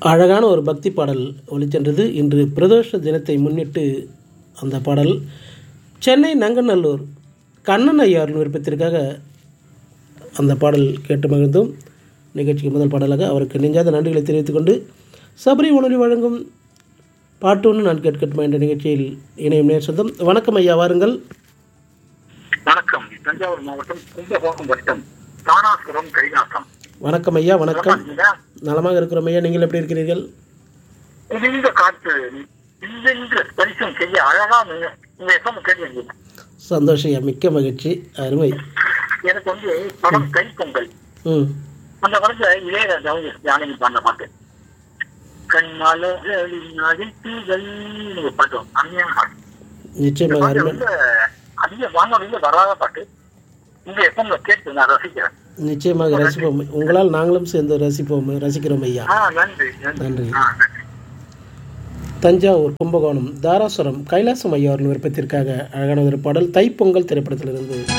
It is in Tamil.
அழகான ஒரு பக்தி பாடல் ஒலிச்சென்றது இன்று பிரதோஷ தினத்தை முன்னிட்டு அந்த பாடல் சென்னை நங்கநல்லூர் கண்ணன் ஐயாரின் விருப்பத்திற்காக அந்த பாடல் கேட்டு மகிழ்ந்தோம் நிகழ்ச்சிக்கு முதல் பாடலாக அவருக்கு நெஞ்சாத நன்றிகளை தெரிவித்துக் கொண்டு சபரி உணர்வு வழங்கும் பாட்டு ஒன்று நான் கேட்கட்டுமா என்ற நிகழ்ச்சியில் இணையும் நேர் சொந்தம் வணக்கம் ஐயா வாருங்கள் வணக்கம் தஞ்சாவூர் மாவட்டம் கும்பகோணம் வட்டம் தானாசுரம் கைலாசம் வணக்கம் ஐயா வணக்கம் நலமா நலமாக இருக்கிறோம் ஐயா நீங்கள் எப்படி இருக்கிறீர்கள் குவிந்த காற்று இல்லென்று பரிசம் செய்ய அழகா நீங்க இந்த எஃப்எம் கேட்டு சந்தோஷம் ஐயா மிக்க மகிழ்ச்சி அருமை எனக்கு வந்து படம் கை பொங்கல் ம் அந்த படத்துல இளையராஜாவும் ஜானகி பாடின பாட்டு கண்மலர்களின் அழைப்புகள் ஒரு பாட்டு வரும். அருமையான பாட்டு இந்த நிச்சயமாக பாட்டு அருமை வந்து அதிக வானொலியில வராத பாட்டு இந்த எஃப்எம்ல கேட்டு நான் ரசிக்கிறேன் நிச்சயமாக ரசிப்போம் உங்களால் நாங்களும் சேர்ந்து ரசிப்போம் ரசிக்கிறோம் ஐயா ஆ நன்றி நன்றி நன்றி. ஆ நன்றி தஞ்சாவூர் கும்பகோணம் தாராசுரம் கைலாசம் ஐயா அவர்களின் விருப்பத்திற்காக அழகான ஒரு பாடல் தைப்பொங்கல் திரைப்படத்திலிருந்து